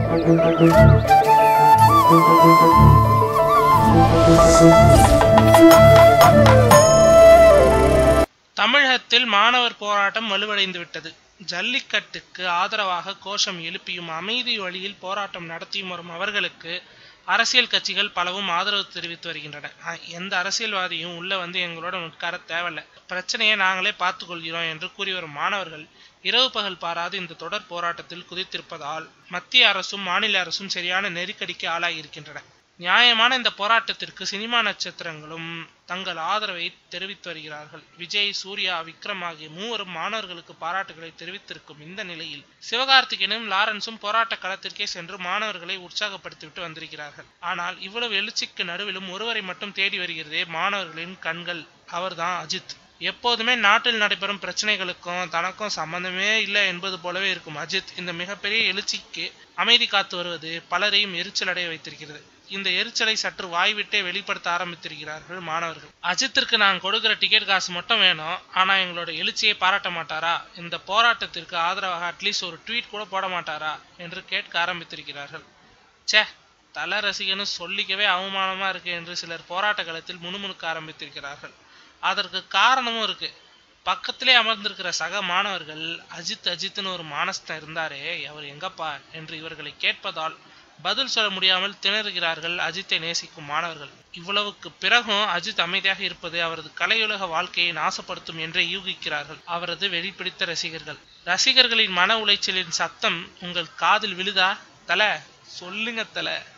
தமிழகத்தில் மாணவர் போராட்டம் வலுவடைந்து விட்டது ஜல்லிக்கட்டுக்கு ஆதரவாக கோஷம் எழுப்பியும் அமைதி வழியில் போராட்டம் நடத்தியும் வரும் அவர்களுக்கு அரசியல் கட்சிகள் பலவும் ஆதரவு தெரிவித்து வருகின்றன அ- எந்த அரசியல்வாதியும் உள்ள வந்து எங்களோட உட்கார தேவையில்ல பிரச்சனையை நாங்களே பார்த்துக் கொள்கிறோம் என்று கூறி வரும் மாணவர்கள் இரவு பகல் பாராது இந்த தொடர் போராட்டத்தில் குதித்திருப்பதால் மத்திய அரசும் மாநில அரசும் சரியான நெருக்கடிக்கு ஆளாகியிருக்கின்றன நியாயமான இந்த போராட்டத்திற்கு சினிமா நட்சத்திரங்களும் தங்கள் ஆதரவை தெரிவித்து வருகிறார்கள் விஜய் சூர்யா விக்ரம் ஆகிய மூவரும் மாணவர்களுக்கு பாராட்டுகளை தெரிவித்திருக்கும் இந்த நிலையில் சிவகார்த்திகேயனும் லாரன்ஸும் போராட்ட களத்திற்கே சென்று மாணவர்களை உற்சாகப்படுத்திவிட்டு வந்திருக்கிறார்கள் ஆனால் இவ்வளவு எழுச்சிக்கு நடுவிலும் ஒருவரை மட்டும் தேடி வருகிறதே மாணவர்களின் கண்கள் அவர்தான் அஜித் எப்போதுமே நாட்டில் நடைபெறும் பிரச்சனைகளுக்கும் தனக்கும் சம்பந்தமே இல்லை என்பது போலவே இருக்கும் அஜித் இந்த மிகப்பெரிய எழுச்சிக்கு அமைதி காத்து வருவது பலரையும் எரிச்சல் அடைய வைத்திருக்கிறது இந்த எரிச்சலை சற்று வாய்விட்டே வெளிப்படுத்த ஆரம்பித்திருக்கிறார்கள் மாணவர்கள் அஜித்திற்கு நான் கொடுக்கிற டிக்கெட் காசு மட்டும் வேணும் ஆனா எங்களோட எழுச்சியை பாராட்ட மாட்டாரா இந்த போராட்டத்திற்கு ஆதரவாக அட்லீஸ்ட் ஒரு ட்வீட் கூட போட மாட்டாரா என்று கேட்க ஆரம்பித்திருக்கிறார்கள் ச்சே தல ரசிகன்னு சொல்லிக்கவே அவமானமா இருக்கு என்று சிலர் போராட்ட களத்தில் முணுமுணுக்க ஆரம்பித்திருக்கிறார்கள் அதற்கு காரணமும் இருக்கு பக்கத்திலே அமர்ந்திருக்கிற சக மாணவர்கள் அஜித் அஜித்னு ஒரு மானஸ்தன் இருந்தாரே அவர் எங்கப்பா என்று இவர்களை கேட்பதால் பதில் சொல்ல முடியாமல் திணறுகிறார்கள் அஜித்தை நேசிக்கும் மாணவர்கள் இவ்வளவுக்கு பிறகும் அஜித் அமைதியாக இருப்பது அவரது கலையுலக வாழ்க்கையை நாசப்படுத்தும் என்றே யூகிக்கிறார்கள் அவரது வெளிப்பிடித்த ரசிகர்கள் ரசிகர்களின் மன உளைச்சலின் சத்தம் உங்கள் காதில் விழுதா தல சொல்லுங்க தல